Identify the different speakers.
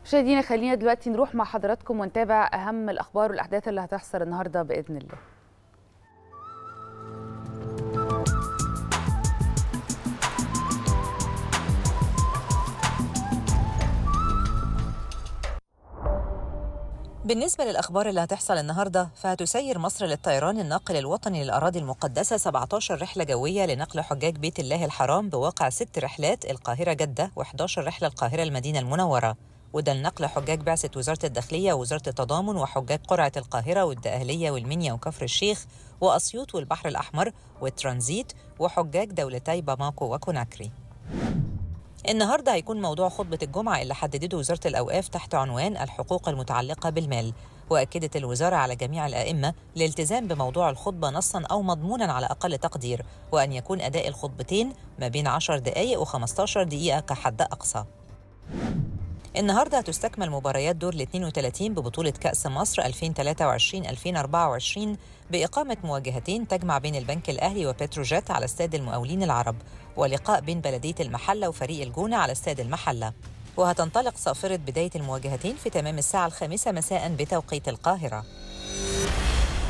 Speaker 1: مشاهدينا خلينا دلوقتي نروح مع حضراتكم ونتابع اهم الاخبار والاحداث اللي هتحصل النهارده باذن الله
Speaker 2: بالنسبة للأخبار اللي هتحصل النهاردة فهتسير مصر للطيران الناقل الوطني للأراضي المقدسة 17 رحلة جوية لنقل حجاج بيت الله الحرام بواقع ست رحلات القاهرة جدة و11 رحلة القاهرة المدينة المنورة وده لنقل حجاج بعثة وزارة الداخلية ووزارة التضامن وحجاج قرعة القاهرة والدقهلية والمنيا وكفر الشيخ وأسيوط والبحر الأحمر والترانزيت وحجاج دولتي باماكو وكوناكري النهارده هيكون موضوع خطبة الجمعة اللي حددته وزارة الأوقاف تحت عنوان الحقوق المتعلقة بالمال وأكدت الوزارة على جميع الأئمة الالتزام بموضوع الخطبة نصا أو مضمونا على أقل تقدير وأن يكون أداء الخطبتين ما بين 10 دقائق و15 دقيقة كحد أقصى النهارده هتستكمل مباريات دور ال 32 ببطولة كأس مصر 2023-2024 بإقامة مواجهتين تجمع بين البنك الأهلي وبتروجيت على استاد المقاولين العرب ولقاء بين بلدية المحلة وفريق الجونة على استاد المحلة وهتنطلق صافرة بداية المواجهتين في تمام الساعة الخامسة مساء بتوقيت القاهرة